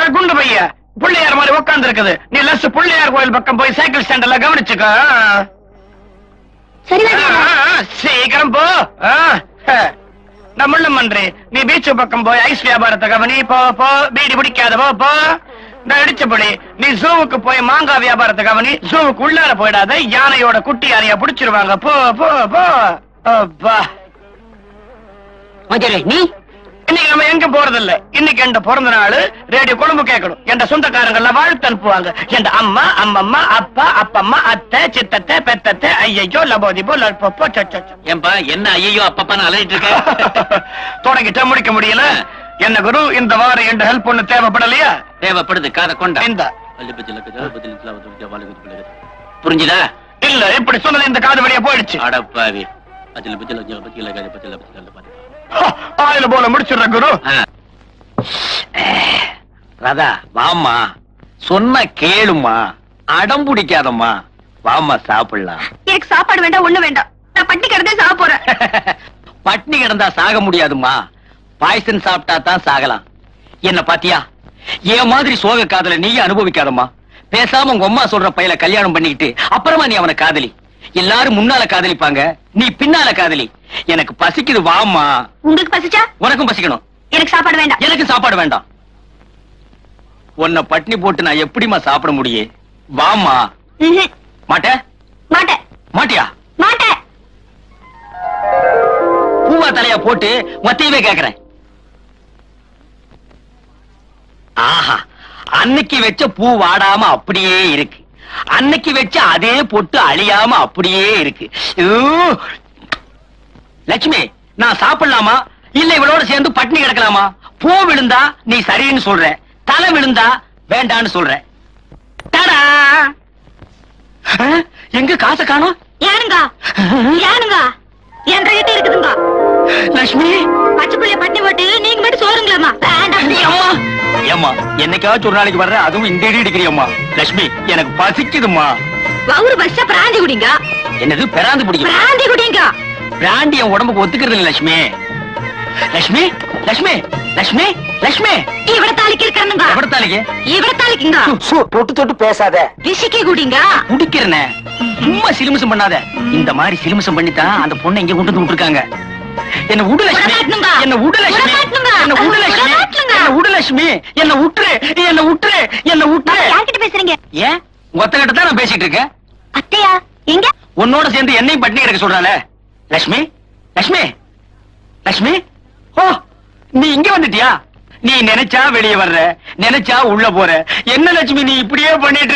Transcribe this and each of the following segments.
அட குண்டு பைய பிள்ளையார் மாதிரி உட்கார்ந்து இருக்குது நீ லஸ் பிள்ளையார் கோயில் பக்கம் போய் சைக்கிள் ஸ்டாண்ட்ல கவனிச்சுக்க சரி ஆ, வாத்தியாரே. ஆ, ஆ, சீக்கிரம் போ ஆ, ஹ. நம்மள மன்றி நீ பீச் பக்கம் போய் ஐஸ் வியாபாரத்தை கவனி போ போ பீடி பிடிக்காத போ போ நான் அடிச்சபடி நீ ஜூவுக்கு போய் மாங்காய் வியாபாரத்தை கவனி ஜூவுக்கு உள்ளார போயிடாத யானையோட குட்டி யானைய புடிச்சிருவாங்க போ போ போ அப்பா வாத்தியாரே நீ இன்னைக்கு நம்ம எங்க போறதில்ல இன்னைக்கு என் பிறந்த நாள் ரேடியோ கொழும்பு கேட்கணும் என் சொந்தக்காரங்க எல்லாம் வாழ்த்து அனுப்புவாங்க என் அம்மா அம்மம்மா அப்பா அப்பம்மா அத்தை சித்தத்தை பெத்தத்தை ஐயோ லபோதிபோ லப்போ சச்சோ ஏன்பா என்ன ஐயோ அப்பப்பான்னு அலையிட்டு இருக்க தொடங்கிட்ட முடிக்க முடியல என்ன குரு இந்த வாரம் என் ஹெல்ப் ஒண்ணு தேவைப்படலையா தேவைப்படுது காதை கொண்டா இந்த புரிஞ்சுதா இல்ல இப்படி சொன்னது இந்த காது வழியா போயிடுச்சு அடப்பாவி ஆயில போல முடிச்சிடுற குரு ராதா வாம்மா சொன்ன கேளுமா அடம் பிடிக்காதம்மா வாம்மா சாப்பிடலாம் எனக்கு சாப்பாடு வேண்டாம் ஒண்ணு வேண்டாம் நான் பட்டி கிடந்தே சாப்பிட போறேன் பட்னி கிடந்தா சாக முடியாதும்மா பாய்சன் சாப்பிட்டா தான் சாகலாம் என்ன பாத்தியா என் மாதிரி சோக காதல நீ அனுபவிக்காதம்மா பேசாம உங்க அம்மா சொல்ற பையல கல்யாணம் பண்ணிக்கிட்டு அப்புறமா நீ அவனை காதலி எல்லாரும் முன்னால காதலிப்பாங்க நீ பின்னால காதலி எனக்கு பசிக்குது வாம்மா உங்களுக்கு பசிச்சா உனக்கும் பசிக்கணும் எனக்கு சாப்பாடு வேண்டாம் எனக்கு சாப்பாடு வேண்டாம் உன்னை பட்னி போட்டு நான் எப்படிம்மா சாப்பிட முடியும் வாம்மா ம்ஹும். மாட்ட மாட்டேன் மாட்டியா மாட்டேன் பூவா தலையா போட்டு மொத்தையவே கேக்குறேன் ஆஹா அன்னைக்கு வச்ச பூ வாடாம அப்படியே இருக்கு அன்னைக்கு வச்ச அதே பொட்டு அழியாம அப்படியே இருக்கு ஊ. லட்சுமி நான் சாப்பிடலாமா இல்ல இவளோட சேர்ந்து பட்டினி கிடக்கலாமா பூ விழுந்தா நீ சரின்னு சொல்ற தலை விழுந்தா வேண்டான்னு சொல்ற தடா ஆ, எங்க காசை காணோம் ஏனுங்க ஏனுங்க என் கிட்ட இருக்குதுங்க லட்சுமி பச்சை புள்ளைய பட்டி போட்டு நீங்க மட்டும் சோறுங்களாமா வேண்டாம் அம்மா ஏம்மா என்னைக்காச்சும் ஒரு நாளைக்கு வர்ற அதுவும் இந்த இடி அடிக்கிறியம்மா லட்சுமி எனக்கு பசிக்குதும்மா வவுறு பஸ்ஸ பிராந்தி குடிங்க என்னது பெறாந்து பிடிக்கும் பிராந்தி குடிங்க பிராண்டி என் உடம்புக்கு ஒத்துக்கிறது இல்ல லட்சுமி லட்சுமி லட்சுமி லட்சுமி லட்சுமி இவட தாளிக்கு இருக்கானுங்க எவ்வளத்தாலிக்கு இவட தாளிக்குங்க தொட்டு தொட்டு பேசாத ரிஷிக்கு குடிங்க குடிக்கிறனே சும்மா சிலுமிசம் பண்ணாத இந்த மாதிரி சிலுமிசம் பண்ணித்தான் அந்த பொண்ணை இங்க கொண்டு வந்து விட்டுருக்காங்க என்ன உடு லட்சுமி விடமாட்டனுங்க. என்ன உடு லட்சுமி விடமாட்டனுங்க. என்ன உடு லட்சுமி விடமாட்டனுங்க. என்ன உடு லட்சுமி என்ன உற்று என்ன உற்று என்ன உற்று யார்கிட்ட பேசுறீங்க ஏன் ஒத்த கிட்ட தான் நான் பேசிட்டு இருக்கேன் அத்தையா எங்க உன்னோட சேர்ந்து என்னையும் பட்டினி கிடக்க சொல்றாளே லட்சுமி லட்சுமி லட்சுமி ஓ நீ இங்க வந்துட்டியா நீ நினைச்சா வெளியே வர்ற நினைச்சா உள்ள போற என்ன லட்சுமி நீ இப்படியே பண்ணிட்டு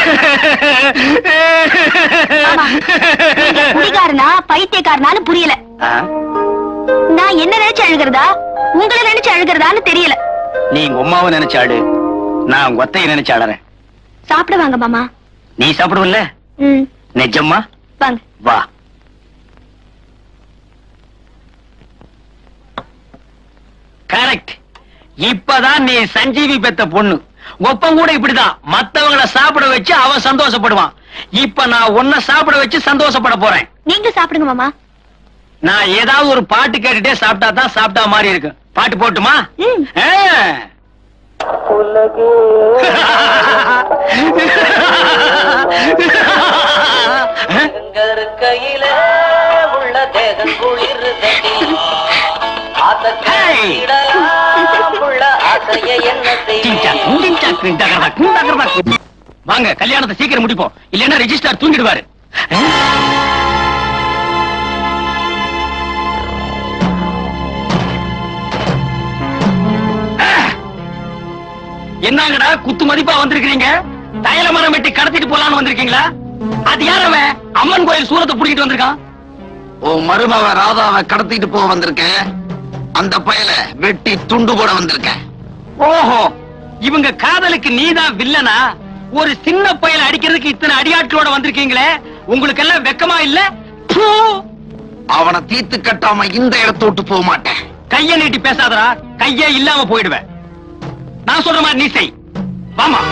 ஆமா. நீங்க இருக்கிற குடிகாரனா பைத்தியக்காரனான்னு புரியல ஆ? நான் என்ன நினைச்சு அழுகிறதா உங்களை நினைச்சு அழுகிறதான்னு தெரியல நீ உங்க அம்மாவை நினைச்சாடு நான் உங்க ஒத்தையை நினைச்சு அழறேன் சாப்பிட வாங்க மாமா நீ சாப்பிடுவல்ல ம் நிஜம்மா வாங்க வா கரெக்ட் இப்பதான் நீ சஞ்சீவி பெத்த பொண்ணு ஒப்பம் கூட இப்படிதான் மத்தவங்கள சாப்பிட வச்சு அவன் சந்தோஷப்படுவான் இப்ப நான் உன்னை சாப்பிட வச்சு சந்தோஷப்பட போறேன் நீங்க சாப்பிடுங்க மாமா நான் ஏதாவது ஒரு பாட்டு கேட்டுட்டே சாப்பிட்டா தான் சாப்பிட்டா மாதிரி இருக்கு பாட்டு போட்டுமா ம். ஆ. கையில உள்ள தேகம் குளிர்தடி Hey! உள்ள ஆசைய என்ன டிங்டாக், செய்வேன் டிங்டாக், டிங்டாக், டிங்டாக், டிங்டாக். வாங்க கல்யாணத்தை சீக்கிரம் முடிப்போம் இல்லைன்னா ரெஜிஸ்டார் தூங்கிடுவாரு என்னங்கடா குத்து மதிப்பா வந்திருக்கீங்க தைல மரம் வெட்டி கடத்திட்டு போலான்னு வந்திருக்கீங்களா அது யார் அவன் அம்மன் கோயில் சூரத்தை புடிக்கிட்டு வந்திருக்கான் உன் மருமவ ராதாவை கடத்திட்டு போக வந்திருக்கேன் அந்த பயல வெட்டி துண்டு போட வந்திருக்கேன் ஓஹோ இவங்க காதலுக்கு நீதான் வில்லனா ஒரு சின்ன பயல அடிக்கிறதுக்கு இத்தனை அடியாட்களோட வந்திருக்கீங்களே உங்களுக்கு எல்லாம் வெக்கமா இல்ல ப்பு! அவனை தீர்த்து கட்டாம இந்த இடத்த விட்டு போக மாட்டேன் கைய நீட்டி பேசாதடா கையே இல்லாம போயிடுவேன் நான் சொல்ற மாதிரி நீ செய் வாமா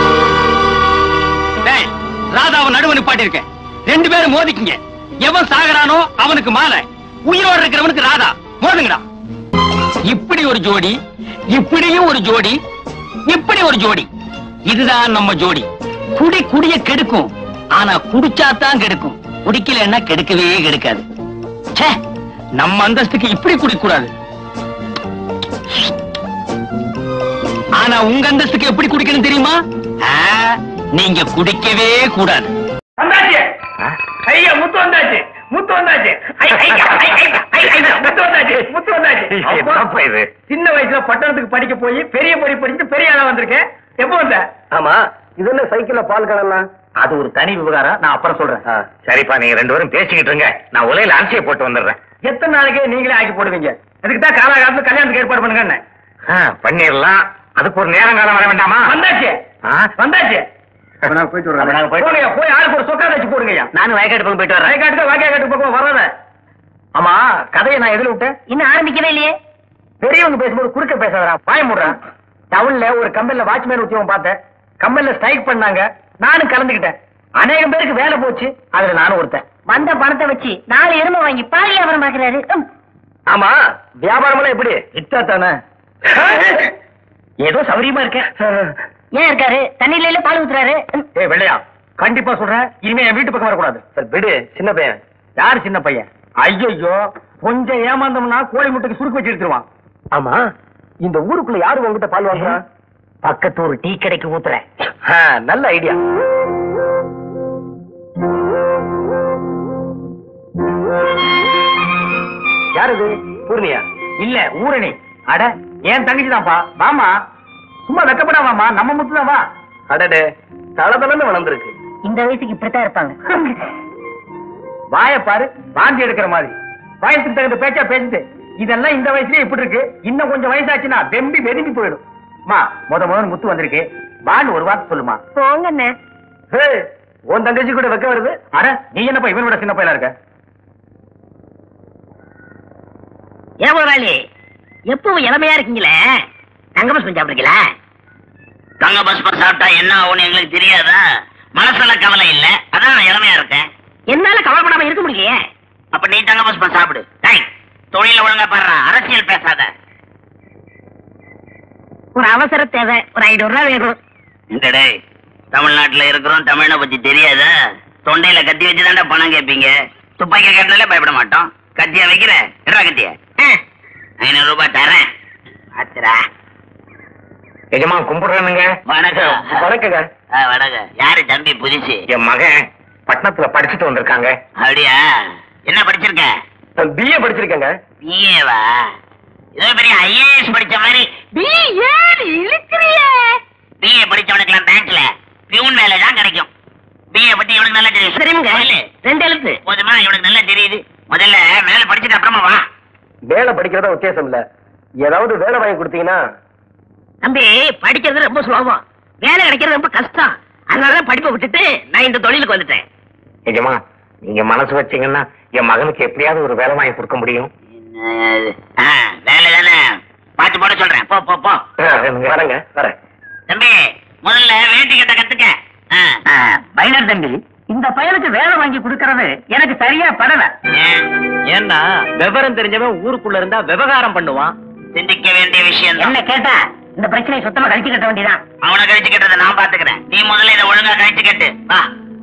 டேய் ராதாவை நடுவு நிப்பாட்டி இருக்கேன் ரெண்டு பேரும் மோதிக்குங்க எவன் சாகுறானோ அவனுக்கு மாலை உயிரோடு இருக்கிறவனுக்கு ராதா மோதுங்கடா இப்படி ஒரு ஜோடி இப்படியும் ஒரு ஜோடி இப்படி ஒரு ஜோடி இதுதான் நம்ம ஜோடி குடி குடிய கெடுக்கும் ஆனா குடிச்சாதான் கெடுக்கும் குடிக்கலன்னா கெடுக்கவே கெடுக்காது ச்சே, நம்ம அந்தஸ்துக்கு இப்படி குடிக்க கூடாது ஆனா உங்க அந்தஸ்துக்கு எப்படி குடிக்கணும் தெரியுமா ஆ, நீங்க குடிக்கவே கூடாது வந்தாச்சு ஐயா முத்து வந்தாச்சு முத்து வந்தாச்சு ஐ, ஐ, ஐ, ஐ, ஐ, ஐ, முத்து வந்தாச்சு முத்து வந்தாச்சு என்னப்பா இது? சின்ன வயசுல பட்டணத்துக்கு படிக்க போய் பெரிய படி படிச்சுட்டு பெரிய ஆளா வந்திருக்கேன் எப்போ வந்த ஆமா இது என்ன சைக்கிள்ல பால் கடலாம் அது ஒரு தனி விவகாரம் நான் அப்புறம் சொல்றேன் சரிப்பா நீங்க ரெண்டு பேரும் பேசிக்கிட்டு இருங்க நான் உலையில அரிசியை போட்டு வந்துடுறேன் எத்தனை நாளைக்கு நீங்களே ஆக்கி போடுவீங்க அதுக்கு தான் காலாகாலத்துல கல்யாணத்துக்கு ஏற்பாடு பண்ணுங்க ஆ, பண்ணிடலாம் அதுக்கு ஒரு நேரம் காலம் வர வேண்டாமா வந்தாச்சு ஆ? வந்தாச்சு நாங்க போயிட்டு அப்ப நாங்க போயிட்டு போங்க போய் ஆளுக்கு ஒரு சொக்கா வச்சு போடுங்கய்யா நானும் வயக்காட்டு பக்கம் போயிட்டு வயக்காட்டுக்கு வாக்கியாக்காட்டு பக்கம் வராத ஆமா கதையை நான் எதுல விட்டேன் இன்னும் ஆரம்பிக்கவே இல்லையே பெரியவங்க பேசும்போது குறுக்க பேசாதடா பாய முடுறான் டவுன்ல ஒரு கம்பெனில வாட்ச்மேன் உத்தியோகம் பார்த்தேன் கம்பெனில ஸ்ட்ரைக் பண்ணாங்க நானும் கலந்துக்கிட்டேன் அநேகம் பேருக்கு வேலை போச்சு அதுல நானும் ஒருத்தன் வந்த பணத்தை வச்சு நாலு எருமை வாங்கி பால் வியாபாரம் பாக்குறாரு ம். ஆமா வியாபாரம் எல்லாம் எப்படி இத்தா தானே ஏதோ சௌரியமா இருக்கேன் ஏன் இருக்காரு தண்ணியில இல்ல பால் ஊத்துறாரு ம். ஏய் வெள்ளையா கண்டிப்பா சொல்றேன் இனிமே என் வீட்டு பக்கம் வரக்கூடாது விடு சின்ன பையன் யார் சின்ன பையன் ஐயோ கொஞ்சம் ஏமாந்தோம்னா கோழி முட்டைக்கு சுருக்கு வச்சு எடுத்துருவான் ஆமா இந்த ஊருக்குள்ள யாரு உங்ககிட்ட பால் வாங்குறா பக்கத்து ஒரு டீ கடைக்கு ஊத்துறேன் நல்ல ஐடியா யார் இது பூர்ணியா இல்ல ஊரணி அட ஏன் தங்கச்சி தான்ப்பா வாமா சும்மா வெக்கப்படாமாமா நம்ம முத்து தான் வா அடடே தளதளன்னு வளர்ந்துருக்கு இந்த வயசுக்கு இப்படித்தான் இருப்பாங்க வாய பாரு வாந்தி எடுக்கிற மாதிரி வயசுக்கு தகுந்த பேச்சா பேசிட்டு இதெல்லாம் இந்த வயசுலயே இப்படி இருக்கு இன்னும் கொஞ்சம் வயசாச்சுன்னா வெம்பி வெதும்பி போயிடும் மா முத முதல் முத்து வந்திருக்கு வான்னு ஒரு வார்த்தை சொல்லுமா போங்க அண்ணே ஹே, உன் தங்கச்சி கூட வைக்க வருது அட நீ என்னப்பா இவனோட சின்ன பையனா இருக்க ஏன் முதலாளி எப்பவும் இளமையா இருக்கீங்களே தங்கமஸ் சாப்பிடுறீங்களா தங்க பஸ் பஸ் சாப்பிட்டா என்ன ஆகும்னு எங்களுக்கு தெரியாதா மனசுல கவலை இல்ல அதான் நான் இளமையா இருக்கேன் என்னால கவலைப்படாம இருக்க முடியலையே அப்ப நீ தங்க பஸ் பஸ் சாப்பிடு டேய் தொழில ஒழுங்கா பாடுற அரசியல் பேசாத ஒரு அவசர தேவை ஒரு ஐநூறு ரூபாய் வேணும் இந்த டேய் தமிழ்நாட்டுல இருக்கிறோம் தமிழனை பத்தி தெரியாதா தொண்டையில கத்தி வச்சு பணம் கேட்பீங்க துப்பாக்கி கேட்டாலே பயப்பட மாட்டோம் கத்தியா வைக்கிற இடா கத்திய ஐநூறு ரூபாய் தரேன் ஆத்திரா எஜமா கும்பிடுறேனுங்க வணக்கம் வணக்கங்க ஆ, வணக்கம் யாரு தம்பி புதுசு என் மகன் பட்டணத்துல படிச்சுட்டு வந்திருக்காங்க அப்படியா என்ன படிச்சிருக்க பிஏ படிச்சிருக்கேங்க பிஏவா ஏதோ பெரிய ஐஏஎஸ் படிச்ச மாதிரி பிஏ படிச்சவனுக்குலாம் பேங்க்ல பியூன் வேலை தான் கிடைக்கும் பிஏ பத்தி இவனுக்கு நல்லா தெரியும் சரிங்க இல்ல, ரெண்டு எழுத்து போதுமா இவனுக்கு நல்லா தெரியுது முதல்ல மேல படிச்சுட்டு அப்புறமா வா வேலை படிக்கிறதா உத்தேசம் இல்ல ஏதாவது வேலை வாங்கி கொடுத்தீங்கன்னா தம்பி படிக்கிறது ரொம்ப சுலபம் வேலை கிடைக்கிறது ரொம்ப கஷ்டம் அதனாலதான் படிப்பை விட்டுட்டு நான் இந்த தொழிலுக்கு வந்துட்டேன் எஜமா நீங்க மனசு வச்சீங்கன்னா என் மகனுக்கு எப்படியாவது ஒரு வேலை வாங்கி கொடுக்க முடியும் ஆ, வேலை தானே பாத்து போட சொல்றேன் போ போ போ வரேங்க வரேன் தம்பி முதல்ல வேட்டி கட்ட கத்துக்க பைனர் தம்பி இந்த பயலுக்கு வேலை வாங்கி கொடுக்கறது எனக்கு சரியா படல ஏன்? ஏன்னா விவரம் தெரிஞ்சவன் ஊருக்குள்ள இருந்தா விவகாரம் பண்ணுவான் சிந்திக்க வேண்டிய விஷயம் என்ன கேட்டா இந்த பிரச்சனையை சுத்தமா கழிச்சு கட்ட வேண்டியதான் அவனை கழிச்சு கட்டதை நான் பாத்துக்கிறேன் நீ முதல்ல இதை ஒழுங்கா கழிச்சு கட்டு வா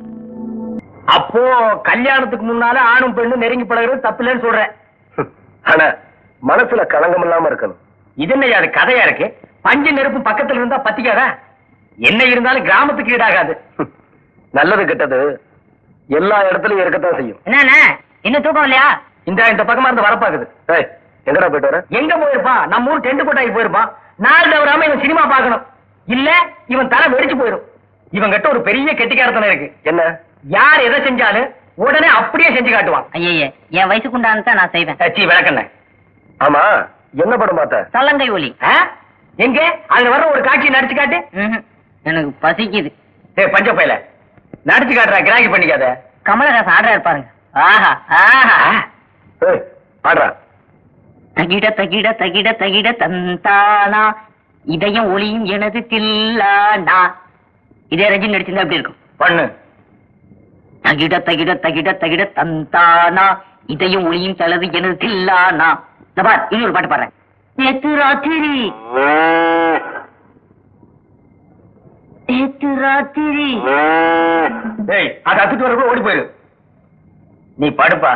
அப்போ கல்யாணத்துக்கு முன்னால ஆணும் பெண்ணும் நெருங்கி பழகுறது தப்பு இல்லைன்னு சொல்றேன் ஆனா மனசுல களங்கம் இல்லாம இருக்கணும் இது என்ன அது கதையா இருக்கு பஞ்சு நெருப்பு பக்கத்துல இருந்தா பத்திக்காதா என்ன இருந்தாலும் கிராமத்துக்கு ஈடாகாது நல்லது கெட்டது எல்லா இடத்துலயும் இருக்கத்தான் செய்யும் என்னண்ணே இன்னும் தூக்கம் இல்லையா இந்த இந்த பக்கமா இருந்து வரப்பாக்குது எங்கடா போயிட்டு வர எங்க போயிருப்பான் நம்ம ஊர் டென்ட் கொட்டாய்க்கு போயிருப்பான் நாள் தவறாம இவன் சினிமா பார்க்கணும் இல்ல இவன் தலை வெடிச்சு போயிரும் இவன் கிட்ட ஒரு பெரிய கெட்டிக்காரத்தனம் இருக்கு என்ன யார் எதை செஞ்சாலும் உடனே அப்படியே செஞ்சு காட்டுவான் ஐயே என் வயசுக்கு உண்டானதான் நான் செய்வேன் சச்சி விளக்கண்ண ஆமா என்ன படம் பார்த்த சல்லங்கை ஒலி எங்க அதுல வர்ற ஒரு காட்சி நடிச்சு காட்டு ம்ஹும். எனக்கு பசிக்குது ஏய் பஞ்ச பையல நடிச்சு காட்டுறா கிராக்கி பண்ணிக்காத கமலஹாசன் ஆடுறாரு பாருங்க ஆஹா ஆஹா ஏய், ஆடுறா தகிட தகிட தகிட தகிட தந்தானா இதயம் ஒளியும் எனது தில்லானா இதே ரஜினி நடிச்சிருந்தா எப்படி இருக்கும் பண்ணு தகிட தகிட தகிட தகிட தந்தானா இதயம் ஒளியும் தலது எனது தில்லானா இந்த பார் இன்னொரு பாட்டு பாடுறேன் நேத்து ராத்திரி நேத்து ராத்திரி டேய் அதை அத்துட்டு வரப்போ ஓடி போயிரு நீ படுப்பா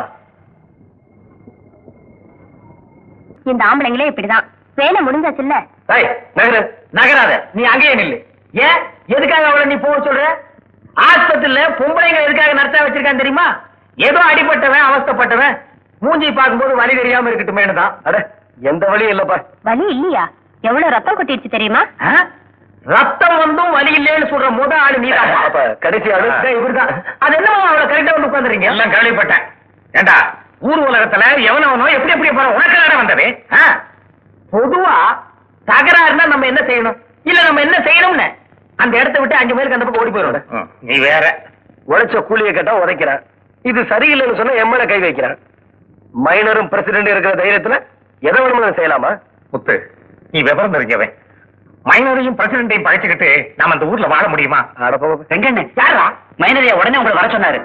இந்த ஆம்பளைங்களே இப்படிதான் வேலை முடிஞ்சாச்சுல்ல டேய் நகரு நகராத நீ அங்கேயே நில்லு ஏன் எதுக்காக அவளை நீ போக சொல்ற ஆஸ்பத்திரியில பொம்பளைங்க எதுக்காக நடத்த வச்சிருக்கான் தெரியுமா ஏதோ அடிபட்டவன் அவஸ்தைப்பட்டவன் மூஞ்சி பார்க்கும்போது வலி தெரியாம இருக்கட்டுமேனு தான் அட எந்த வழியும் இல்லப்பா வலி இல்லையா எவ்வளவு ரத்தம் கொட்டிடுச்சு தெரியுமா ஆ? ரத்தம் வந்தும் வலி இல்லைன்னு சொல்ற முத ஆளு நீ தான் கடைசி ஆளு இவர்தான் அது என்னமோ அவளை கரெக்டா வந்து உட்காந்துறீங்க எல்லாம் கேள்விப்பட்டேன் ஏண்டா ஊர் உலகத்துல எவனவனோ எப்படி எப்படி போற உனக்கு நட வந்தவே ஆ? பொதுவா தகராறுனா நம்ம என்ன செய்யணும் இல்ல நம்ம என்ன செய்யணும்னு அந்த இடத்தை விட்டு அஞ்சு பேருக்கு அந்த பக்கம் ஓடி போயிடும் நீ வேற உழைச்ச கூலியை கேட்டா உதைக்கிறான் இது சரியில்லைன்னு சொன்னா எம்எல்ஏ கை வைக்கிறான் மைனரும் பிரசிடண்ட் இருக்கிற தைரியத்துல எதை வேணும்னு செய்யலாமா முத்து நீ விவரம் தெரிஞ்சவன் மைனரையும் பிரசிடண்டையும் பழிச்சுக்கிட்டு நாம அந்த ஊர்ல வாழ முடியுமா எங்கண்ணே யாரா மைனரையா உடனே உங்களை வர சொன்னாரு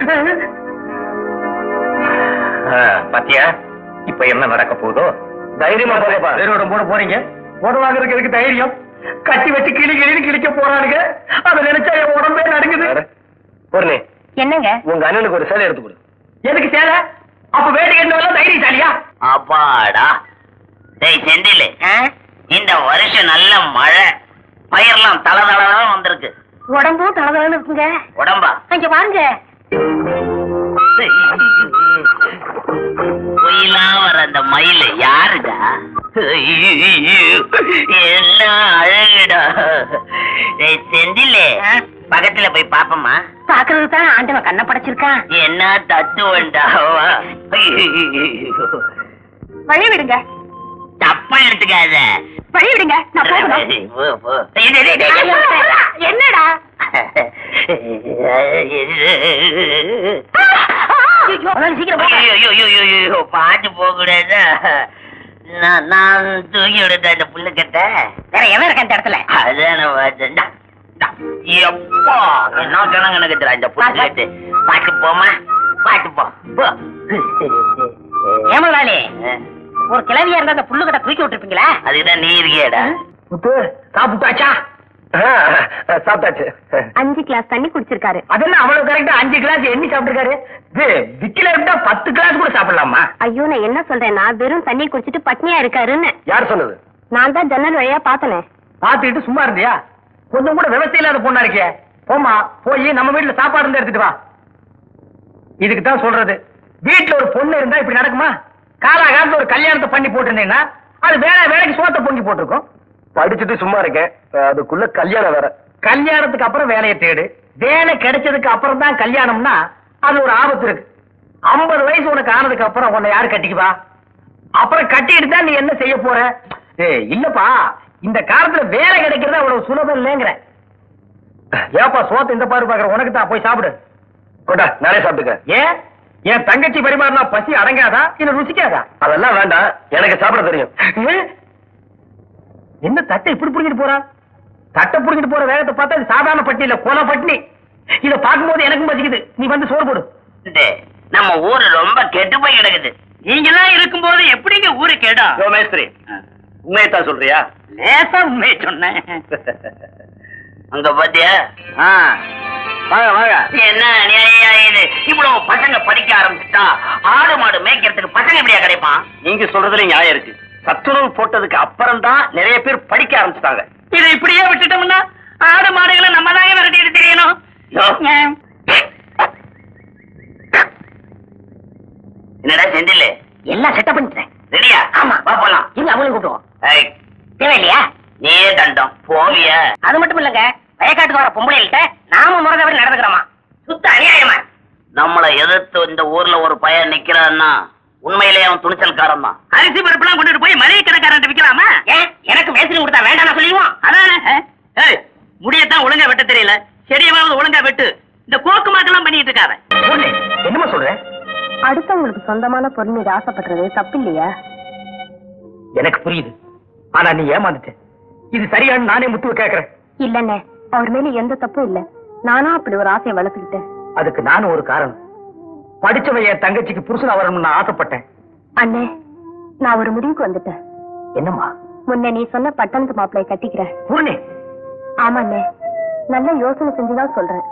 பாத்தியா இப்ப என்ன நடக்க போகுதோ தைரியமா போகப்பா வேறோட போட போறீங்க போட வாங்குறதுக்கு தைரியம் கட்டி வச்சு கிளி கிளின்னு கிழிக்க போறானுங்க அதை நினைச்சா என் உடம்பே நடுங்குது பொருளே என்னங்க உங்க அண்ணனுக்கு ஒரு சேலை எடுத்து கொடு எதுக்கு சேலை அப்ப வேடி கண்டவெல்லாம் தைரியசாலியா அப்பாடா டேய் செந்தில் இந்த வருஷம் நல்ல மழை பயிரெல்லாம் தல தலதான் வந்திருக்கு உடம்பும் தளதளன்னு இருக்குங்க உடம்பா அங்க பாருங்க பொயிலாம் வர அந்த மயில் யாருடா என்ன அழகுடா டேய் செந்திலே பக்கத்துல போய் பாப்போமா பாக்குறது தான் ஆண்டவன் கண்ணை படைச்சிருக்கான் என்ன தத்துவண்டா வழி விடுங்க தப்பா எடுத்துக்காத வழி விடுங்க நான் போகணும் போ, போ. டேய், டேய், டேய், டேய், டேய். என்னடா முதல்ல சீக்கிரம் போங்க. ஐயோ, ஐயோ, ஐயோ, ஐயோ, ஐயோ, பாட்டு போக கூடாதா நான் நான் தூக்கி விடுதேன் அந்த புல்லுக்கட்ட வேற எவன் இருக்க இந்த இடத்துல அதான் நான் பார்த்தேன். இந்தா, இந்தா. எப்பா என்ன கணக்கு நடக்குதுடா இந்த புல்லுக்கட்டு பாட்டு போமா பாட்டு போ போ. ஏமலாளி ஒரு கிளவியா இருந்தா அந்த புல்லு கட்ட தூக்கி விட்டுருப்பீங்களா அதுக்குதான் நீ இருக்கியடா முத்து சாப்பிட்டாச்சா சாப்பிட்டாச்சு அஞ்சு கிளாஸ் தண்ணி குடிச்சிருக்காரு அது என்ன அவ்வளவு கரெக்டா அஞ்சு கிளாஸ் எண்ணி சாப்பிட்டுருக்காரு இது விக்கில இருந்தா பத்து கிளாஸ் கூட சாப்பிடலாமா ஐயோ நான் என்ன சொல்றேன்னா வெறும் தண்ணி குடிச்சிட்டு பட்னியா இருக்காருன்னு யார் சொன்னது நான் தான் ஜன்னல் வழியா பார்த்தனே பாத்துக்கிட்டு சும்மா இருந்தியா கொஞ்சம் கூட விவசாய இல்லாத பொண்ணா இருக்கிய போமா போய் நம்ம வீட்டுல சாப்பாடு இருந்தா எடுத்துட்டு வா இதுக்கு தான் சொல்றது வீட்டுல ஒரு பொண்ணு இருந்தா இப்படி நடக்குமா காலாகாலத்துல ஒரு கல்யாணத்தை பண்ணி போட்டிருந்தீங்கன்னா அது வேற வேலைக்கு சோத்த பொங்கி போட்டிருக்கும் படிச்சுட்டு சும்மா இருக்கேன் அதுக்குள்ள கல்யாணம் வேற கல்யாணத்துக்கு அப்புறம் வேலையை தேடு வேலை கிடைச்சதுக்கு அப்புறம் தான் கல்யாணம்னா அது ஒரு ஆபத்து இருக்கு ஐம்பது வயசு உனக்கு ஆனதுக்கு அப்புறம் உன்னை யாரு கட்டிக்குவா அப்புறம் கட்டிட்டு தான் நீ என்ன செய்ய போற ஏய் இல்லப்பா இந்த காலத்துல வேலை கிடைக்கிறது அவ்வளவு சுலபம் இல்லைங்கிற ஏப்பா சோத்து இந்த பாரு பாக்குற உனக்கு தான் போய் சாப்பிடு கொண்டா நானே சாப்பிட்டுக்க ஏன் என் தங்கச்சி பரிமாறினா பசி அடங்காதா இல்ல ருசிக்காதா அதெல்லாம் வேண்டாம் எனக்கு சாப்பிட தெரியும் என்ன தட்டை இப்படி புடிங்கிட்டு போறா தட்டை புடிங்கிட்டு போற வேகத்தை பார்த்தா இது சாதாரண பட்டி இல்ல கொலை பட்டினி இத பார்க்கும்போது எனக்கும் பசிக்குது நீ வந்து சோறு போடு டேய், நம்ம ஊரு ரொம்ப கெட்டு போய் கிடக்குது நீங்க எல்லாம் இருக்கும்போது எப்படிங்க ஊரு கேடும் மேஸ்திரி உண்மையத்தான் சொல்றியா லேசா உண்மையை சொன்னேன் அங்க பாத்தியா வாங்க வாங்க என்ன அநியாயம் இது இவ்வளவு பசங்க படிக்க ஆரம்பிச்சுட்டா ஆடு மாடு மேய்க்கிறதுக்கு பசங்க எப்படியா கிடைப்பான் நீங்க சொல்றதுல நியாயம் இருக்கு சத்துணவு போட்டதுக்கு அப்புறம் தான் நிறைய பேர் படிக்க ஆரம்பிச்சிட்டாங்க இதை இப்படியே விட்டுட்டோம்னா ஆடு மாடுகளை நம்ம தாங்க விரட்டிட்டு தெரியணும் என்னடா செந்தில் எல்லாம் செட்டப் பண்ணிட்டேன் ரெடியா ஆமா. வா போலாம் இங்க அவங்களையும் கூப்பிடுவோம் ஏய், தேவையில்லையா நீயே தண்டம் போவியா அது மட்டும் இல்லங்க வயக்காட்டுக்கு வர பொம்பளைகிட்ட நாம முறதவரை நடந்துக்கிறோமா சுத்த அநியாயமா நம்மள எதிர்த்து இந்த ஊர்ல ஒரு பையன் நிக்கிறான்னா உண்மையிலேயே அவன் துணிச்சல்காரன் தான் அரிசி பருப்புலாம் கொண்டுட்டு போய் மளிகை கடைக்காரன் விக்கலாமா ஏன் எனக்கு மேஸ்திரி கொடுத்தா வேண்டாம் சொல்லிடுவோம் அதானே ஏய், முடியத்தான் ஒழுங்கா வெட்ட தெரியல செடியவாவது ஒழுங்கா வெட்டு இந்த கோக்கு மாக்கெல்லாம் பண்ணிட்டு இருக்காத பொண்ணு, என்னம்மா சொல்ற அடுத்தவங்களுக்கு சொந்தமான பொருள் மீது ஆசைப்படுறது தப்பு இல்லையா எனக்கு புரியுது ஆனா நீ ஏமாந்துட்ட இது சரியான்னு நானே முத்துவ கேக்குறேன் இல்லண்ணே அவர் மேல எந்த தப்பும் இல்ல நானும் அப்படி ஒரு ஆசையை வளர்த்துக்கிட்டேன் அதுக்கு நானும் ஒரு காரணம் படிச்சவன் என் தங்கச்சிக்கு புருஷனா வரணும்னு நான் ஆசைப்பட்டேன் அண்ணே நான் ஒரு முடிவுக்கு வந்துட்டேன் என்னம்மா முன்ன நீ சொன்ன பட்டணத்து மாப்பிளைய கட்டிக்கிறேன் பூர்ணி ஆமாண்ணே நல்ல யோசனை செஞ்சுதான் சொல்றேன்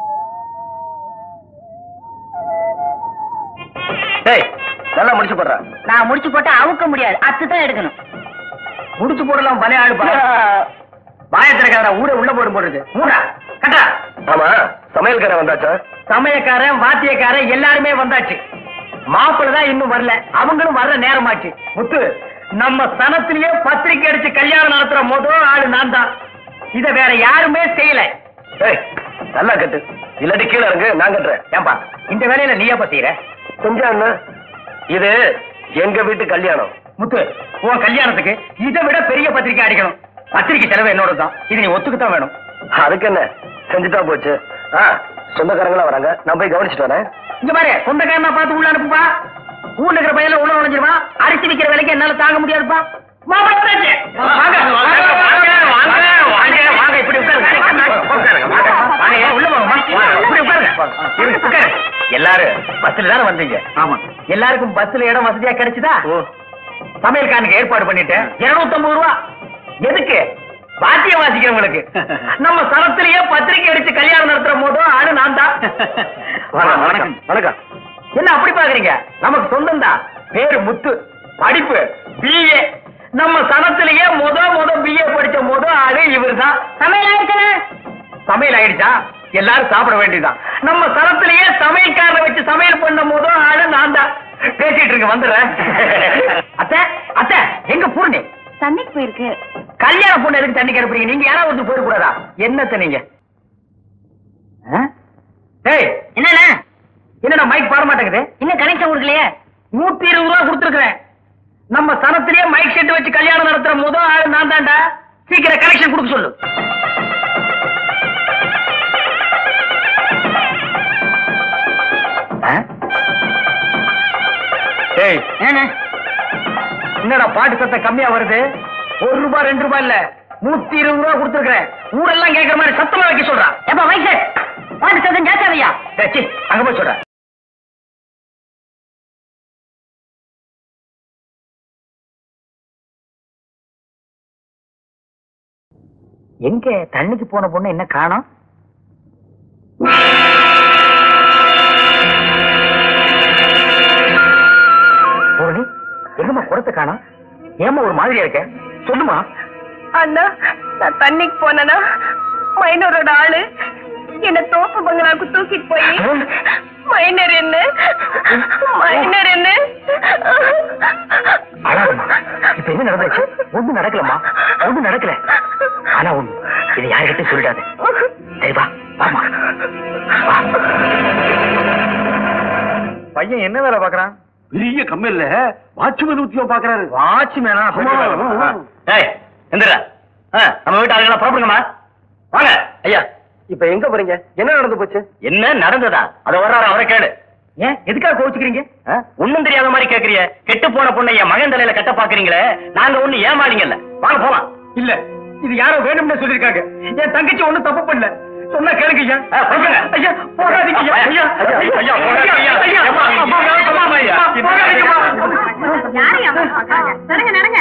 டேய் நல்லா முடிச்சு போடுற நான் முடிச்சு போட்டா அவுக்க முடியாது அத்து தான் எடுக்கணும் முடிச்சு போடலாம் பலே ஆளுப்பா பாயத்திரக்கார ஊரை உள்ள போடு போடுறது ஊரா கட்டா ஆமா சமையல்காரன் வந்தாச்சா சமையக்காரன் வாத்தியக்காரன் எல்லாருமே வந்தாச்சு மாப்பிள்ள தான் இன்னும் வரல அவங்களும் வர்ற நேரமாச்சு முத்து நம்ம சனத்திலேயே பத்திரிக்கை அடிச்சு கல்யாணம் நடத்துற முதல் ஆளு நான் தான் இத வேற யாருமே செய்யல நல்லா கட்டு இல்லாட்டி கீழே இறங்கு நான் கட்டுறேன் ஏன்பா இந்த வேலையில நீ எப்ப செய்யற கொஞ்சம் அண்ணா இது எங்க வீட்டு கல்யாணம் முத்து உன் கல்யாணத்துக்கு இதை விட பெரிய பத்திரிக்கை அடிக்கணும் பத்திரிக்கை செலவு என்னோட தான் இது நீ ஒத்துக்குத்தான் வேணும் அதுக்கு என்ன செஞ்சுட்டா போச்சு ஆ சொந்தக்காரங்களா வராங்க நான் போய் கவனிச்சுட்டு வரேன் இங்க பாரு சொந்தக்காரனா பார்த்து உள்ள அனுப்புப்பா ஊர்ல இருக்கிற பையன் உள்ள நுழைஞ்சிருவான் அரிசி விக்கிற விலைக்கு என்னால தாங்க முடியாதுப்பா வாங்க, வாங்க, வாங்க, வாங்க, வாங்க, வாங்க, இப்படி உட்காருங்க. உட்காருங்க, வாங்க, வாங்க, ஏன் உள்ள வாங்கம்மா. வாங்க, இப்படி உட்காருங்க. இருங்க, உட்காருங்க. எல்லாரும் பஸ்ல தானே வந்தீங்க ஆமா எல்லாருக்கும் பஸ்ல இடம் வசதியா கிடைச்சுதா சமையல்காரனுக்கு ஏற்பாடு பண்ணிட்டேன் இருநூத்தி ஐம்பது ரூபா எதுக்கு வாத்தியம் வாசிக்கிறவங்களுக்கு நம்ம சரத்திலேயே பத்திரிக்கை அடிச்சு கல்யாணம் நடத்துற போதும் ஆளு நான் தான் வணக்கம் வணக்கம் என்ன அப்படி பாக்குறீங்க நமக்கு சொந்தம் தான் பேரு முத்து படிப்பு பிஏ நம்ம சனத்திலேயே முத முத பிஏ படிச்ச முத ஆளு இவர் தான் சமையல் ஆயிடுச்சு சமையல் ஆயிடுச்சா எல்லாரும் சாப்பிட வேண்டியதுதான் நம்ம சனத்திலேயே சமையல்காரனை வச்சு சமையல் பண்ண முத ஆளு நான் தான் பேசிட்டு இருக்க வந்துடுறேன் அத்தை அத்தை எங்க பூர்ணி தண்ணிக்கு போயிருக்கு கல்யாண பொண்ணு எதுக்கு தண்ணி கிடப்புறீங்க நீங்க யாராவது ஒருத்தர் போயிடக்கூடாதா என்னத்த நீங்க ஆ? ஏய் என்னண்ணா என்னடா மைக் பாட மாட்டேங்குது இன்னும் கனெக்ஷன் கொடுக்கலையே நூத்தி இருபது ரூபா கொடுத்துருக்கேன் நம்ம சனத்திலேயே மைக் செட் வச்சு கல்யாணம் நடத்துற முதல் ஆளு நான் தான்டா சீக்கிரம் கனெக்ஷன் கொடுக்க சொல்லு ஆ? ஏய் என்னண்ணா என்னடா பாட்டு சத்தம் கம்மியா வருது ஒரு ரூபாய் ரெண்டு ரூபாய் இல்ல நூத்தி இருபது ரூபா கொடுத்துருக்கேன் ஊரெல்லாம் கேட்கற மாதிரி சத்தமா வைக்க சொல்றான் எப்ப மைக் செட் பாட்டு சத்தம் ஜாஸ்தியா டேய், சீ, அங்க போய் சொல்றேன் எங்க தண்ணிக்கு போன பொண்ணு என்ன காணோம் பூரணி எங்கம்மா குடத்தை காணோம் ஏமா ஒரு மாதிரியா இருக்க சொல்லுமா அண்ணா நான் தண்ணிக்கு போனேனா மைனரோட ஆளு என்ன தோப்பு பங்களாக்கு தூக்கிட்டு போய் மைனர் என்ன மைனர் என்ன அழாதம்மா இப்ப என்ன நடந்துச்சு ஒண்ணும் நடக்கலம்மா ஒண்ணும் நடக்கல ஆனா ஒண்ணு இது யாருக்கிட்ட சொல்லிடாது சரி வா வாமா வா பையன் என்ன வேலை பாக்குறான் பெரிய கம்பெனில வாட்ச்மேன் உத்தியோகம் பாக்குறாரு வாட்ச்மேனா ஏய் எந்திரா நம்ம வீட்டு ஆளுங்களா புறப்படுங்கம்மா வாங்க ஐயா இப்ப எங்க போறீங்க என்ன நடந்து போச்சு என்ன நடந்ததா அத வர்றாரு அவரை கேளு ஏன் எதுக்காக கோச்சுக்கிறீங்க ஆ? ஒண்ணும் தெரியாத மாதிரி கேக்குறிய கெட்டு போன பொண்ணை என் மகன் தலையில கட்ட பாக்குறீங்களே நாங்க ஒண்ணு ஏமாளிங்கல்ல வாங்க போலாம் இல்ல இது யாரோ வேணும்னு சொல்லிருக்காங்க என் தங்கச்சி ஒண்ணும் தப்பு பண்ணல சொன்னா கேளுங்க ஐயா ஆ, சொல்லுங்க. ஐயா போகாதீங்க ஐயா ஐயா ஐயா, ஐயா, போகாதீங்க. ஐயா ஐயா ஏம்மா, அம்மா, அம்மா, அம்மா, ஐயா. அம்மா, போகாதீங்கம்மா. யாரையா பாக்காங்க நடங்க நடங்க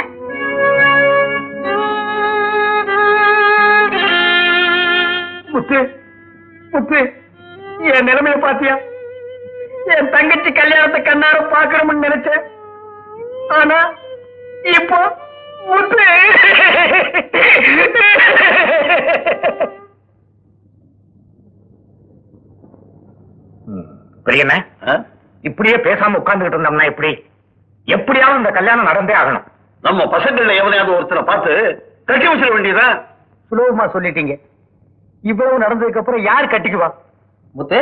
முத்து முத்து என் நிலைமைய பாத்தியா என் தங்கச்சி கல்யாணத்தை கண்ணார பாக்கணும்னு நினைச்சேன் ஆனா இப்போ முத்து பிரியண்ண இப்படியே பேசாம உட்கார்ந்துகிட்டு இருந்தோம்னா எப்படி எப்படியாவது இந்த கல்யாணம் நடந்தே ஆகணும் நம்ம பசங்கள்ல எவனையாவது ஒருத்தரை பார்த்து கட்டி வச்சிட வேண்டியதா சுலபமா சொல்லிட்டீங்க இவ்வளவு நடந்ததுக்கு அப்புறம் யார் கட்டிக்குவா முத்து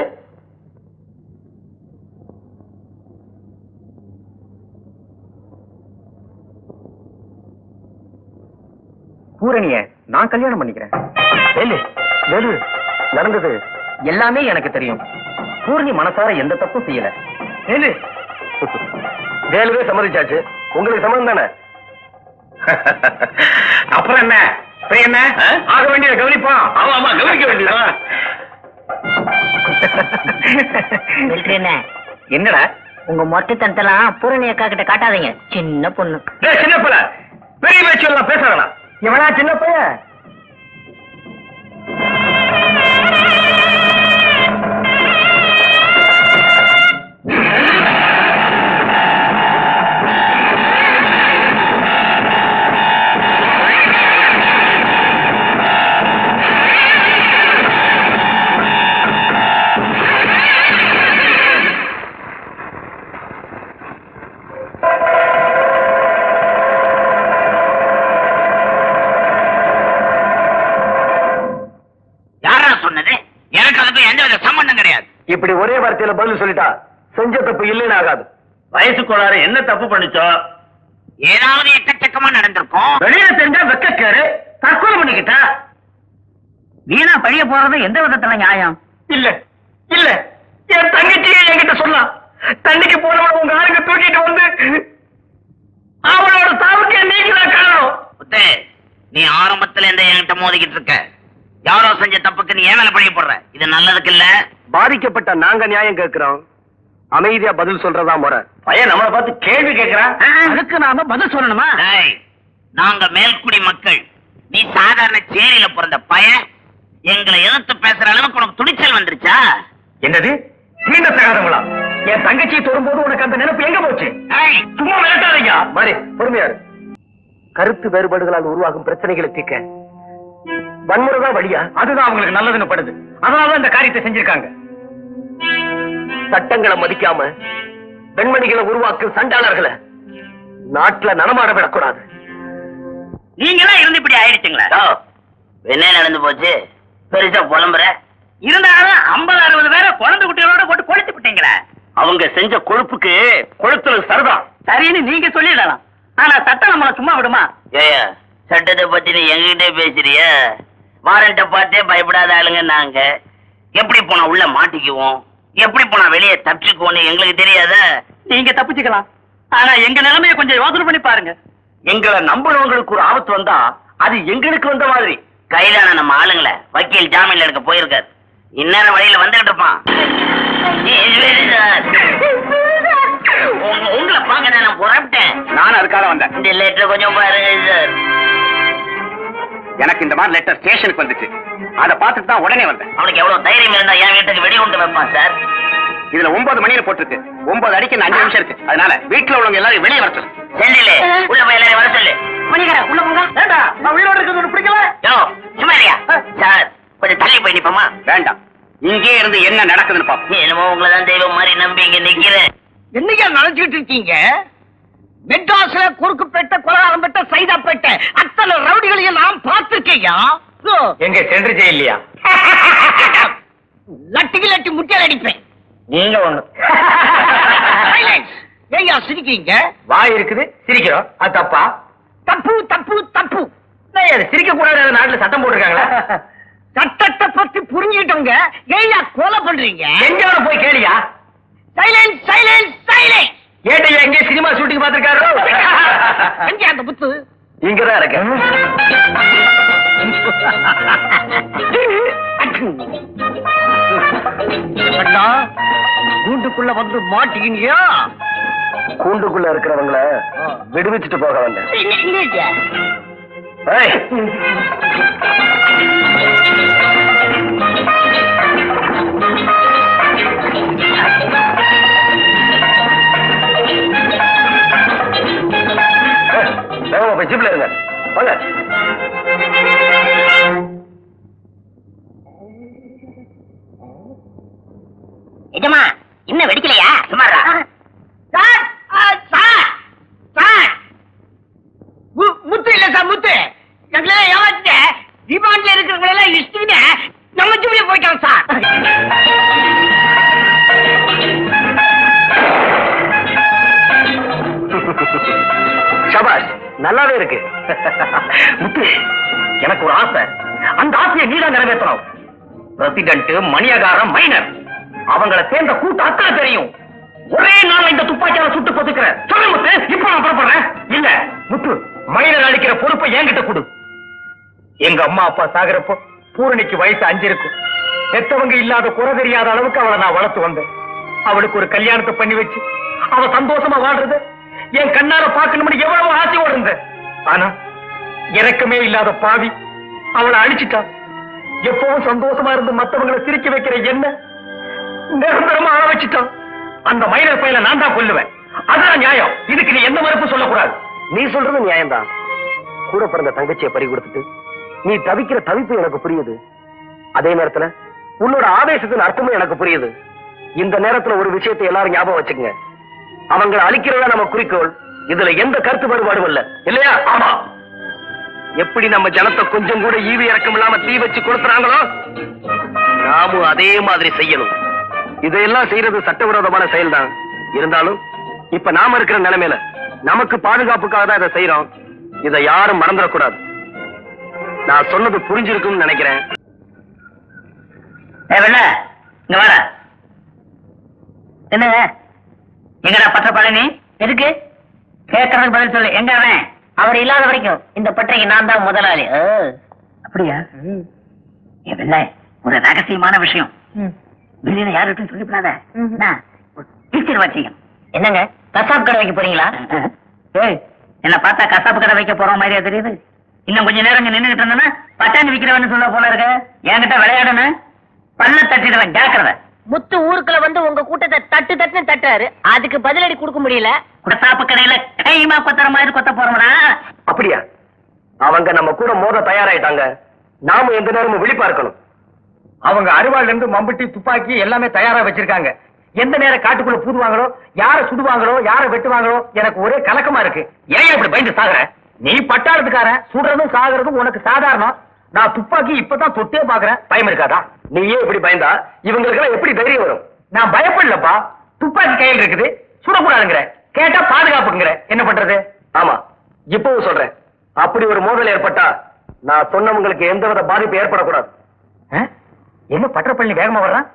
பூரணிய நான் கல்யாணம் பண்ணிக்கிறேன் வேலு வேலு நடந்தது எல்லாமே எனக்கு தெரியும் பூரணி மனசார எந்த தப்பும் செய்யல வேலு வேலுவே சம்மதிச்சாச்சு உங்களுக்கு சம்மதம் தானே அப்புறம் என்ன பிரிய என்ன ஆ? ஆக வேண்டியதை கவனிப்போம் ஆமா ஆமா கவனிக்க வேண்டியதா மிலிட்டரி என்ன என்னடா உங்க மொட்டைத்தனத்தெல்லாம் பூரணி அக்கா கிட்ட காட்டாதீங்க சின்ன பொண்ணு டேய், சின்ன பிள்ளை பெரிய பேச்சு எல்லாம் பேச வேணாம் இவனா சின்ன பையன் இப்படி ஒரே வார்த்தையில பதில் சொல்லிட்டா செஞ்ச தப்பு இல்லைன்னு ஆகாது வயசு கோளாறு என்ன தப்பு பண்ணிச்சோ ஏதாவது எக்கச்சக்கமா நடந்திருக்கும் வெளியில தெரிஞ்சா வெக்கக்காரு தற்கொலை பண்ணிக்கிட்டா வீணா பழிய போறது எந்த விதத்துல நியாயம் இல்ல இல்ல என் தங்கச்சியை என்கிட்ட சொல்லலாம் தண்ணிக்கு போனவன் உங்க ஆளுங்க தூக்கிட்டு வந்து அவளோட சாவுக்கு நீங்க தான் காரணம் முத்து நீ ஆரம்பத்துல இருந்து என்கிட்ட மோதிக்கிட்டு இருக்க யாரோ செஞ்ச தப்புக்கு நீ ஏன் மேல பழிய போடுற இது நல்லதுக்கு இல்ல பாதிக்கப்பட்ட நாங்க நியாயம் கேட்கிறோம் அமைதியா பதில் சொல்றதா முறை பையன் நம்மளை பார்த்து கேள்வி கேட்கிறான் அதுக்கு நாம பதில் சொல்லணுமா டேய், நாங்க மேல்குடி மக்கள் நீ சாதாரண சேரியில பிறந்த பையன் எங்களை எதிர்த்து பேசுற அளவுக்கு உனக்கு துணிச்சல் வந்துருச்சா என்னது தீண்ட தகாதவங்களா என் தங்கச்சியை தொடும்போது உனக்கு அந்த நினைப்பு எங்க போச்சு டேய், சும்மா விளையாட்டாதீங்க மாதிரி பொறுமையாரு கருத்து வேறுபாடுகளால் உருவாகும் பிரச்சனைகளை தீர்க்க வன்முறைதான் வழியா அதுதான் அவங்களுக்கு நல்லதுன்னு படுது அதனால இந்த காரியத்தை செஞ்சிருக்காங்க சட்டங்களை மதிக்காம பெண்மணிகளை உருவாக்கும் சண்டாளர்களை நாட்டுல நடமாட விடக்கூடாது நீங்களாம் இருந்து இப்படி ஆயிடுச்சுங்களா என்ன நடந்து போச்சு பெருசா புலம்புற இருந்தாலும் ஐம்பது அறுபது பேரை குழந்தை குட்டிகளோட போட்டு கொளுத்து விட்டீங்களே அவங்க செஞ்ச கொழுப்புக்கு கொளுத்துல சரதான் சரின்னு நீங்க சொல்லிடலாம் ஆனா சட்டம் நம்மள சும்மா விடுமா ஏயா சட்டத்தை பத்தி நீ எங்ககிட்டே பேசுறிய வாரண்ட பார்த்தே பயப்படாத ஆளுங்க நாங்க எப்படி போனா உள்ள மாட்டிக்குவோம் எப்படி போனா வெளியே தப்பிச்சுக்குவோம்னு எங்களுக்கு தெரியாத நீங்க தப்பிச்சுக்கலாம் ஆனா எங்க நிலைமைய கொஞ்சம் யோசனை பண்ணி பாருங்க எங்களை நம்பினவங்களுக்கு ஒரு ஆபத்து வந்தா அது எங்களுக்கு வந்த மாதிரி கைதான நம்ம ஆளுங்களை வக்கீல் ஜாமீன்ல எடுக்க போயிருக்காரு இந்நேரம் வழியில வந்துகிட்டு இருப்பான் ஏய், சரி சார். உங்க- உங்களை பார்க்க நான் புறப்பட்டேன் நான் அதுக்காக வந்தேன் இந்த லெட்டர் கொஞ்சம் பாருங்க சார் எனக்கு இந்த மாதிரி லெட்டர் ஸ்டேஷனுக்கு வந்துச்சு அதை பார்த்துட்டு தான் உடனே வந்தேன் அவனுக்கு எவ்வளவு தைரியம் இருந்தா என் வீட்டுக்கு வெடி கொண்டு வைப்பான் சார் இதுல ஒன்பது மணியில போட்டிருக்கு ஒன்பது அடிக்கு இன்னும் அஞ்சு நிமிஷம் இருக்கு அதனால வீட்டுல உள்ளவங்க எல்லாரும் வெளியே வர சொல்லு செந்திலே உள்ள போய் எல்லாரையும் வர சொல்லு மணிகரா உள்ள போங்க வேண்டா நான் உயிரோட இருக்கிறது பிடிக்கல யோ சும்மா இருயா சார் கொஞ்சம் தள்ளி போய் நிப்போமா வேண்டாம் இங்கே இருந்து என்ன நடக்குதுன்னு பாப்போம் என்னமோ உங்களை தான் தெய்வம் மாதிரி நம்பி இங்க நிக்கிறேன் என்னையா நினைச்சிட்டு இருக்கீங்க மெட்ராஸ்ல குறுக்குப்பேட்டை கொலகாரம்பேட்டை சைதாப்பேட்டை அத்தனை ரவுடிகளையும் நான் பார்த்திருக்கேயா எங்க சென்று இல்லையா லட்டிக்கு லட்டி முட்டியால் அடிப்பேன் நீங்க ஒண்ணு Silence. ஏய்யா சிரிக்கிறீங்க வாய் இருக்குது சிரிக்கிறோம் அது தப்பா தப்பு தப்பு தப்பு ஏய், அது சிரிக்க கூடாது நாட்டுல சட்டம் போட்டிருக்காங்களா சட்டத்தை பத்தி புரிஞ்சுக்கிட்டவங்க ஏய்யா கொலை பண்றீங்க எங்க போய் கேளியா சைலன்ஸ் சைலன்ஸ் சைலன்ஸ் ஏட்டையா எங்க சினிமா ஷூட்டிங் பாத்திருக்காரு எங்க அந்த புத்து இங்கதான் இருக்கு அண்ணா கூண்டுக்குள்ள வந்து மாட்டிக்கினியா கூண்டுக்குள்ள இருக்கிறவங்கள விடுவிச்சுட்டு போக வந்தேன் ஏய். ஏய், வேகமா போய் ஜிப்ல இருங்க வாங்க எஜமா இன்னும் வெடிக்கலையா சுமாரா சார் ஆ, சார் சார் மு- முத்து இல்ல சார் முத்து எங்களை ஏமாத்திட்ட டிமாண்ட்ல இருக்கிறவங்க எல்லாம் இஷ்டிங்க நம்ம ஜூலிய போயிட்டோம் சார் சபாஷ் நல்லாவே இருக்கு முத்து எனக்கு ஒரு ஆசை அந்த ஆசையை நீதான் நிறைவேற்றணும் பிரசிடென்ட் மணியகாரம் மைனர் அவங்கள சேர்ந்த கூட்டு அத்தனை தெரியும் ஒரே நாள் இந்த துப்பாக்கியால சுட்டு பொத்துக்கிற சொல்லு முத்து இப்ப நான் புறப்படுறேன் இல்ல முத்து மைனர் அளிக்கிற பொறுப்பை என்கிட்ட கொடு எங்க அம்மா அப்பா சாகிறப்போ பூரணிக்கு வயசு அஞ்சு இருக்கும் பெத்தவங்க இல்லாத குறை தெரியாத அளவுக்கு அவளை நான் வளர்த்து வந்தேன் அவளுக்கு ஒரு கல்யாணத்தை பண்ணி வச்சு அவ சந்தோஷமா வாழ்றது என் கண்ணால பார்க்கணும்னு எவ்வளவு ஆசையோட இருந்தேன் ஆனா இறக்கமே இல்லாத பாவி அவளை அழிச்சிட்டா எப்பவும் சந்தோஷமா இருந்து மத்தவங்களை சிரிக்க வைக்கிற என்ன நிரந்தரமா ஆள வச்சுட்டான் அந்த மைனர் பையனை நான் தான் கொல்லுவேன் அதுதான் நியாயம் இதுக்கு நீ எந்த மறுப்பு சொல்லக்கூடாது நீ சொல்றது நியாயம்தான் கூட பிறந்த தங்கச்சியை பறி கொடுத்துட்டு நீ தவிக்கிற தவிப்பு எனக்கு புரியுது அதே நேரத்துல உன்னோட ஆவேசத்தின் அர்த்தமும் எனக்கு புரியுது இந்த நேரத்துல ஒரு விஷயத்தை எல்லாரும் ஞாபகம் வச்சுக்கங்க அவங்களை அழிக்கிறதா நம்ம குறிக்கோள் இதுல எந்த கருத்து வேறுபாடும் இல்ல இல்லையா ஆமா எப்படி நம்ம ஜனத்தை கொஞ்சம் கூட ஈவி இறக்கம் இல்லாம தீ வச்சு கொடுத்துறாங்களோ நாமும் அதே மாதிரி செய்யணும் இதையெல்லாம் செய்யறது சட்டவிரோதமான செயல்தான் இருந்தாலும் இப்ப நாம இருக்கிற நிலைமையில நமக்கு பாதுகாப்புக்காக தான் இதை செய்யறோம் இதை யாரும் மறந்துடக்கூடாது நான் சொன்னது புரிஞ்சிருக்கும்னு நினைக்கிறேன் ஏ வெள்ள இங்க வாடா என்னங்க எங்கடா பற்ற பழனி எதுக்கு கேட்கறதுக்கு பதில் சொல்லு எங்க அவன் அவர் இல்லாத வரைக்கும் இந்த பட்டைக்கு நான் தான் முதலாளி ஓ, அப்படியா ஏ வெள்ள ஒரு ரகசியமான விஷயம் வெளியில யாருக்கும் சொல்லிவிடாத டீச்சர் வச்சீங்க என்னங்க கசாப் கடை வைக்க போறீங்களா ஏய் என்ன பார்த்தா கசாப்பு கடை வைக்க போற மாதிரியா தெரியுது இன்னும் கொஞ்ச நேரம் இங்க நின்னுகிட்டு இருந்தேன்னா பட்டாணி விக்கிறவன்னு சொல்ல போல இருக்க என்கிட்ட விளையாடணும் பல்ல தட்டிடுவேன் ஜாக்கிரத முத்து ஊருக்குள்ள வந்து உங்க கூட்டத்தை தட்டு தட்டுன்னு தட்டுறாரு அதுக்கு பதிலடி கொடுக்க முடியல கசாப்பு கடையில கைமா கொத்துற மாதிரி கொத்த போறோம்டா அப்படியா அவங்க நம்ம கூட மோத தயாராயிட்டாங்க நாம எந்த நேரமும் விழிப்பா இருக்கணும் அவங்க அருவாள்ல இருந்து மம்பட்டி துப்பாக்கி எல்லாமே தயாரா வச்சிருக்காங்க எந்த நேரம் காட்டுக்குள்ள பூதுவாங்களோ யார சுடுவாங்களோ யார வெட்டுவாங்களோ எனக்கு ஒரே கலக்கமா இருக்கு ஏன் இப்படி பயந்து சாகுற நீ பட்டாளத்துக்காரன் சுடுறதும் சாகுறதும் உனக்கு சாதாரணம் நான் துப்பாக்கி இப்பதான் தொட்டே பாக்குறேன் பயம் இருக்காதா நீயே இப்படி பயந்தா இவங்களுக்கு எல்லாம் எப்படி தைரியம் வரும் நான் பயப்படலப்பா துப்பாக்கி கையில் இருக்குது சுடக்கூடாதுங்கிற கேட்டா பாதுகாப்புங்கிற என்ன பண்றது ஆமா இப்பவும் சொல்றேன் அப்படி ஒரு மோதல் ஏற்பட்டா நான் சொன்னவங்களுக்கு எந்தவித பாதிப்பு ஏற்படக்கூடாது என்ன பட்டப்பள்ளி வேகமா வர்றான்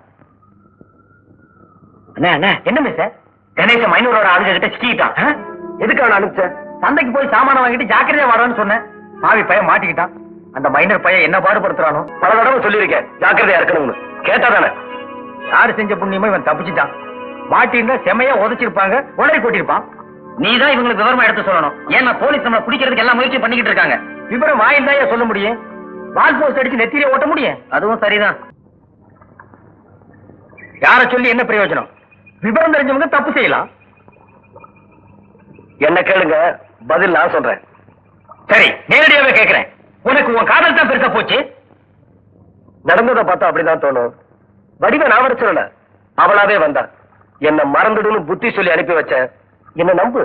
அண்ணா அண்ணா என்ன மிஸ் கணேச மைனூரோட ஆளுங்க கிட்ட சிக்கிட்டான் எதுக்கு அவனை அனுப்பிச்ச சந்தைக்கு போய் சாமான வாங்கிட்டு ஜாக்கிரதையா வரான்னு சொன்னேன் பாவி பையன் மாட்டிக்கிட்டான் அந்த மைனர் பையன் என்ன பாடுபடுத்துறானோ பல தடவை சொல்லியிருக்கேன் ஜாக்கிரதையா இருக்கணும்னு கேட்டா தானே யாரு செஞ்ச புண்ணியமோ இவன் தப்பிச்சிட்டான் மாட்டிருந்தா செமையா உதைச்சிருப்பாங்க உடனே கொட்டிருப்பான் நீ தான் இவங்களுக்கு விவரமா எடுத்து சொல்லணும் ஏன்னா போலீஸ் நம்மள பிடிக்கிறதுக்கு எல்லாம் முயற்சி பண்ணிக்கிட்டு இருக்காங்க விவரம் வாயில் சொல்ல முடியும் வால் போஸ்ட் அடிச்சு நெத்தியிலே ஓட்ட முடியும் அதுவும் சரிதான் யார சொல்லி என்ன பிரயோஜனம் விவரம் தெரிஞ்சவங்க தப்பு செய்யலாம் என்ன கேளுங்க பதில் நான் சொல்றேன் சரி நேரடியாவே கேக்குறேன் உனக்கு உன் காதல் தான் பெருசா போச்சு நடந்ததை பார்த்தா அப்படிதான் தோணும் வடிவ நான் வர சொல்லல அவளாவே வந்தா என்ன மறந்துடுன்னு புத்தி சொல்லி அனுப்பி வச்சேன் என்ன நம்பு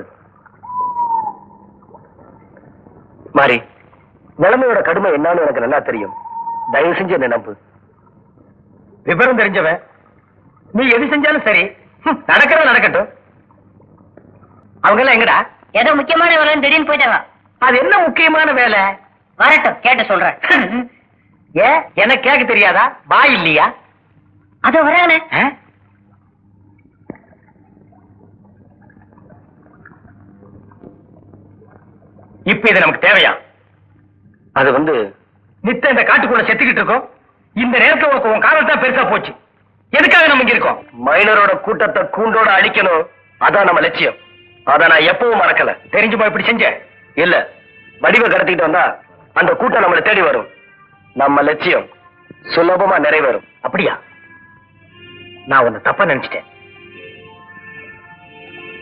மாறி நிலைமையோட கடுமை என்னன்னு எனக்கு நல்லா தெரியும் தயவு செஞ்சு என்ன நம்பு விவரம் தெரிஞ்சவன் நீ எது செஞ்சாலும் சரி ஹம், நடக்கிறது நடக்கட்டும் அவங்க எல்லாம் எங்கடா ஏதோ முக்கியமான வேலை திடீர்னு போயிட்டாங்க அது என்ன முக்கியமான வேலை வரட்டும் கேட்டு சொல்றேன் ஏ எனக்கு கேட்க தெரியாதா பாய் இல்லையா அது வரானே ஆ? இப்ப இது நமக்கு தேவையா அது வந்து நித்த இந்த காட்டுக்குள்ள செத்துக்கிட்டு இருக்கோம் இந்த நேரத்துல உனக்கு உன் காதல் தான் பெருசா போச்சு எதுக்காக நம்ம இங்க இருக்கோம் மைனரோட கூட்டத்தை கூண்டோட அழிக்கணும் அதான் நம்ம லட்சியம் அத நான் எப்பவும் மறக்கல தெரிஞ்சுமா இப்படி செஞ்ச இல்ல வடிவ கடத்திட்டு வந்தா அந்த கூட்டம் நம்மளை தேடி வரும் நம்ம லட்சியம் சுலபமா நிறைவேறும் அப்படியா நான் உன்னை தப்பா நினைச்சிட்டேன்